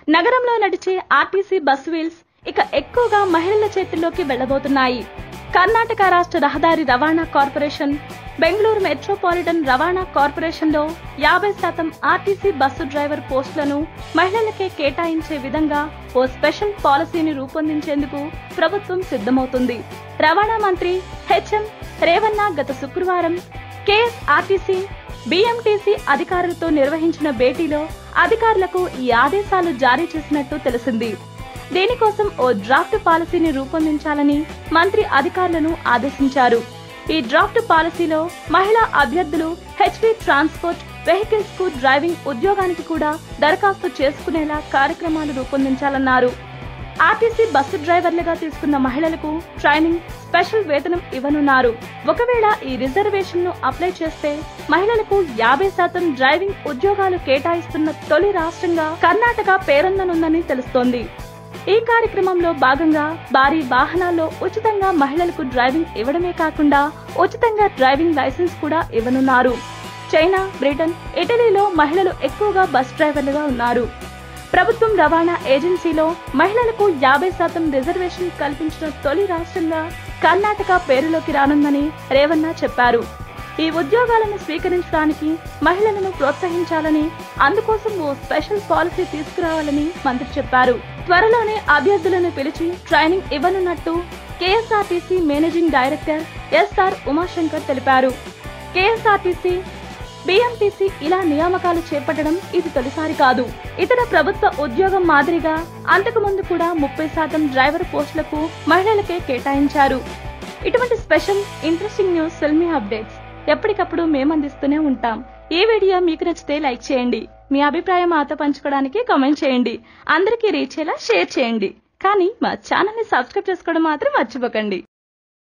నగరంలో నడిచే RTC bus wheels ఇక ఎక్కువగా మహిళల చేతుల్లోకి వెళ్లబోతున్నాయి కర్ణాటక రాష్ట్ర రహదారి రవాణా కార్పొరేషన్ బెంగళూరు మెట్రోపాలిటన్ రవాణా కార్పొరేషన్ లో యాభై శాతం ఆర్టీసీ బస్సు డ్రైవర్ పోస్టులను మహిళలకే కేటాయించే విధంగా ఓ స్పెషల్ పాలసీని రూపొందించేందుకు ప్రభుత్వం సిద్ధమవుతుంది రవాణా మంత్రి హెచ్ఎం రేవన్న గత శుక్రవారం కేఎస్ఆర్టీసీ బీఎంటీసీ అధికారులతో నిర్వహించిన భేటీలో అధికారులకు ఈ ఆదేశాలు జారీ చేసినట్టు తెలిసింది దీనికోసం ఓ డ్రాఫ్ట్ పాలసీని రూపొందించాలని మంత్రి అధికారులను ఆదేశించారు ఈ డ్రాఫ్ట్ పాలసీలో మహిళా అభ్యర్థులు హెచ్పీ ట్రాన్స్పోర్ట్ వెహికల్స్ కు డ్రైవింగ్ ఉద్యోగానికి కూడా దరఖాస్తు చేసుకునేలా కార్యక్రమాలు రూపొందించాలన్నారు ఆర్టీసీ బస్సు డ్రైవర్లుగా తీసుకున్న మహిళలకు ట్రైనింగ్ స్పెషల్ వేతనం ఇవ్వనున్నారు ఒకవేళ ఈ రిజర్వేషన్ ను అప్లై చేస్తే మహిళలకు యాభై శాతం డ్రైవింగ్ ఉద్యోగాలు కేటాయిస్తున్న తొలి రాష్ట్రంగా కర్ణాటక పేరొందనుందని తెలుస్తోంది ఈ కార్యక్రమంలో భాగంగా భారీ వాహనాల్లో ఉచితంగా మహిళలకు డ్రైవింగ్ ఇవ్వడమే కాకుండా ఉచితంగా డ్రైవింగ్ లైసెన్స్ కూడా ఇవ్వనున్నారు చైనా బ్రిటన్ ఇటలీలో మహిళలు ఎక్కువగా బస్ డ్రైవర్లుగా ఉన్నారు ప్రభుత్వం రవాణా ఏజెన్సీలో మహిళలకు యాభై శాతం రిజర్వేషన్ కల్పించిన తొలి రాష్ట్రంగా కర్ణాటక పేరులోకి రానుందని రేవన్న చెప్పారు ఈ ఉద్యోగాలను స్వీకరించడానికి మహిళలను ప్రోత్సహించాలని అందుకోసం ఓ స్పెషల్ పాలసీ తీసుకురావాలని మంత్రి చెప్పారు త్వరలోనే అభ్యర్థులను పిలిచి ట్రైనింగ్ ఇవ్వనున్నట్టు KSRTC managing director SR Umashankar తెలిపారు కేఎస్ఆర్టీసీ బీఎంటీసీ ఇలా నియామకాలు చేపట్టడం ఇది తొలిసారి కాదు ఇతర ప్రభుత్వ ఉద్యోగం మాదిరిగా అంతకు ముందు కూడా ముప్పై శాతం డ్రైవర్ పోస్టులకు మహిళలకే కేటాయించారు ఇటువంటి special interesting news filmy updates ఎప్పటికప్పుడు మేము అందిస్తూనే ఉంటాం ఈ వీడియో మీకు నచ్చితే లైక్ చేయండి మీ అభిప్రాయం మాతో పంచుకోవడానికి కామెంట్ చేయండి అందరికీ రీచ్ అయ్యేలా షేర్ చేయండి కానీ మా ఛానల్ ని సబ్స్క్రైబ్ చేసుకోవడం మాత్రం మర్చిపోకండి